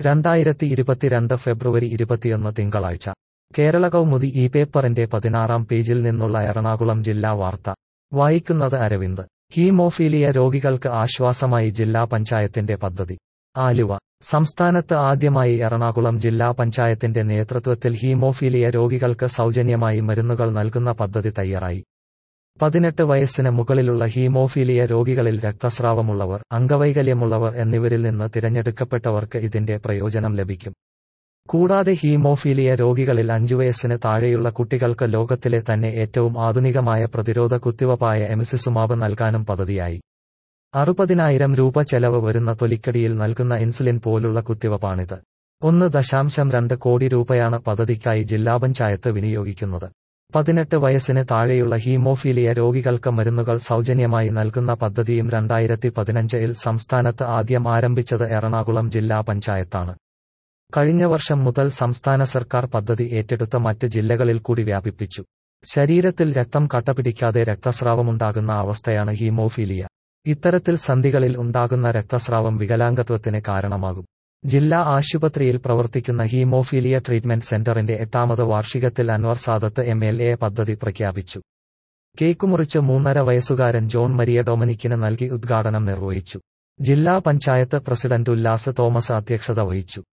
രണ്ടായിരത്തി ഇരുപത്തിരണ്ട് ഫെബ്രുവരി ഇരുപത്തിയൊന്ന് തിങ്കളാഴ്ച കേരള കൗമുദി ഈ പേപ്പറിന്റെ പതിനാറാം പേജിൽ നിന്നുള്ള എറണാകുളം ജില്ലാ വാർത്ത വായിക്കുന്നത് അരവിന്ദ് ഹീമോഫീലിയ രോഗികൾക്ക് ആശ്വാസമായി ജില്ലാ പഞ്ചായത്തിന്റെ പദ്ധതി ആലുവ സംസ്ഥാനത്ത് ആദ്യമായി എറണാകുളം ജില്ലാ പഞ്ചായത്തിന്റെ നേതൃത്വത്തിൽ ഹീമോഫീലിയ രോഗികൾക്ക് സൗജന്യമായി മരുന്നുകൾ നൽകുന്ന പദ്ധതി തയ്യാറായി പതിനെട്ട് വയസ്സിന് മുകളിലുള്ള ഹീമോഫീലിയ രോഗികളിൽ രക്തസ്രാവമുള്ളവർ അംഗവൈകല്യമുള്ളവർ എന്നിവരിൽ നിന്ന് തിരഞ്ഞെടുക്കപ്പെട്ടവർക്ക് ഇതിന്റെ പ്രയോജനം ലഭിക്കും കൂടാതെ ഹീമോഫീലിയ രോഗികളിൽ അഞ്ചു വയസ്സിന് താഴെയുള്ള കുട്ടികൾക്ക് ലോകത്തിലെ തന്നെ ഏറ്റവും ആധുനികമായ പ്രതിരോധ കുത്തിവപ്പായ എമിസിസുമാബ് നൽകാനും പദ്ധതിയായി അറുപതിനായിരം രൂപ ചെലവ് വരുന്ന തൊലിക്കടിയിൽ നൽകുന്ന ഇൻസുലിൻ പോലുള്ള കുത്തിവപ്പാണിത് ഒന്ന് ദശാംശം രണ്ട് കോടി രൂപയാണ് പദ്ധതിക്കായി ജില്ലാ പഞ്ചായത്ത് വിനിയോഗിക്കുന്നത് പതിനെട്ട് വയസ്സിന് താഴെയുള്ള ഹീമോഫീലിയ രോഗികൾക്ക് മരുന്നുകൾ സൗജന്യമായി നൽകുന്ന പദ്ധതിയും രണ്ടായിരത്തി പതിനഞ്ചിൽ സംസ്ഥാനത്ത് ആദ്യം ആരംഭിച്ചത് എറണാകുളം ജില്ലാ പഞ്ചായത്താണ് കഴിഞ്ഞ വർഷം മുതൽ സംസ്ഥാന സർക്കാർ പദ്ധതി ഏറ്റെടുത്ത മറ്റ് ജില്ലകളിൽ കൂടി വ്യാപിപ്പിച്ചു ശരീരത്തിൽ രക്തം കട്ടപിടിക്കാതെ രക്തസ്രാവമുണ്ടാകുന്ന അവസ്ഥയാണ് ഹീമോഫീലിയ ഇത്തരത്തിൽ സന്ധികളിൽ ഉണ്ടാകുന്ന രക്തസ്രാവം വികലാംഗത്വത്തിന് കാരണമാകും ജില്ലാ ആശുപത്രിയിൽ പ്രവർത്തിക്കുന്ന ഹീമോഫീലിയ ട്രീറ്റ്മെന്റ് സെന്ററിന്റെ എട്ടാമത് വാർഷികത്തിൽ Anwar Sadath M L A പദ്ധതി പ്രഖ്യാപിച്ചു കേക്ക് മുറിച്ച് മൂന്നര വയസ്സുകാരൻ ജോൺ മരിയ ഡൊമിനിക്കിന് നൽകി ഉദ്ഘാടനം നിർവഹിച്ചു ജില്ലാ പഞ്ചായത്ത് പ്രസിഡന്റ് ഉല്ലാസ് തോമസ് അധ്യക്ഷത വഹിച്ചു